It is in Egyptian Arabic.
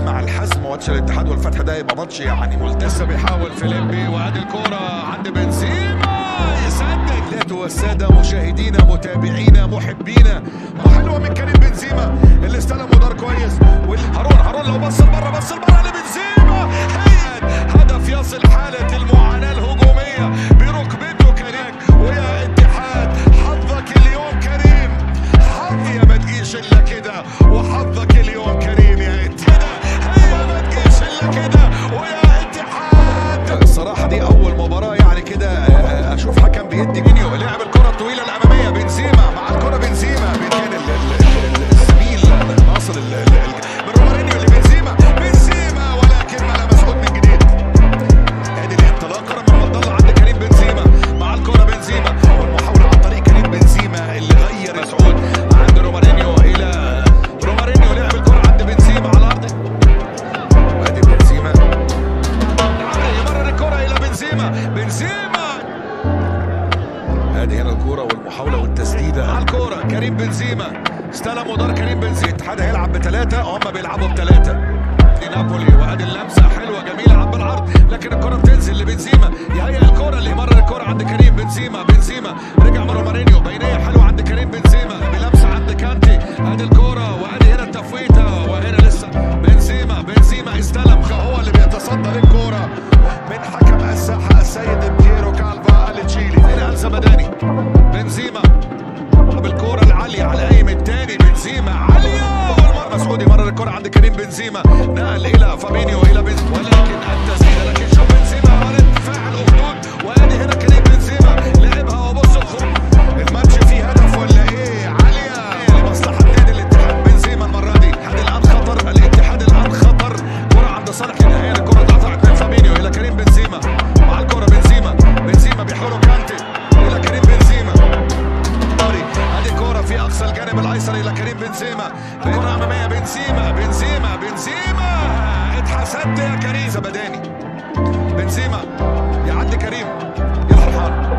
مع الحزم ماتش الاتحاد والفتح ده يبقى ماتش يعني ملتزم لسه بيحاول فيليبي وادي الكرة عند بنزيما يسدد لا والسادة مشاهدينا متابعينا محبينا حلوة من كريم بنزيما اللي استلم ودار كويس وال- هارون هارون لو بص لبره بص لبره لبنزيما هيئ هدف يصل حالة المعاناة الهجومية بركبته كريم ويا اتحاد حظك اليوم كريم حظي ما تجيش الا كده وحظك اليوم كريم يا اتحاد هي ما تجيش الا كده ويا اتحاد الصراحة دي أول مباراة يعني كده آه، أشوف حكم بيدي جنيو لعب الكرة الطويلة الأمامية بنزيما مع الكرة بنزيما كان ال- ال- ال- السبيل ناصر ال- ال- ال- من رومارينيو لبنزيما بنزيما ولكن ما مسعود من جديد ادي الانطلاقه رمى عبد الله عند كريم بنزيما مع الكره بنزيما والمحاوله عن طريق كريم بنزيما اللي غير مسعود عند رومارينيو الى رومارينيو لعب الكره عند بنزيما على الارض وادي بنزيما يمرر الكره الى بنزيما بنزيما ادي هنا الكوره والمحاوله والتسديده على الكوره كريم بنزيما استلم ودار كريم بنزيما الاتحاد هيلعب بثلاثه هم بيلعبوا بثلاثه دي نابولي وادي اللمسه حلوه جميله عم بالعرض لكن الكره بتنزل لبنزيما يهيئ الكره اللي يمرر الكره عند كريم بنزيما بنزيما رجع من رومارينيو بينيه حلوه عند كريم بنزيما بلمسه عند كانتي ادي الكره وادي هنا التفويته وهنا لسه بنزيما بنزيما استلم هو اللي بيتصدى للكره من حكم الساحه السيد بييرو كالفا التشيلي هنا الزمداني بنزيما بالكرة العالية على قايم التاني بنزيما عالية والمرة مسعودي مرر الكرة عند كريم بنزيما نقل إلى فابينيو إلى بنزيما ولكن التسديدة لكن شوف بنزيما رد فعل أخدود وادي هنا كريم بنزيما لعبها وبص الخروج الماتش فيه هدف ولا إيه عالية لمصلحة نادي الاتحاد بنزيما المرة دي الاتحاد الآن خطر الاتحاد الآن خطر كرة عند صالح النهاية الكرة اتقطعت من فابينيو إلى كريم بنزيما مع الكرة بنزيما بنزيما بيحاولوا كانتي إلى كريم بنزيما طاري ادي كرة في اقصى الجانب الايسر الى كريم بنزيما كرة امامية بنزيما بنزيما بنزيما اتحسدت يا كريم زبداني بنزيما يعدي كريم يلا الحار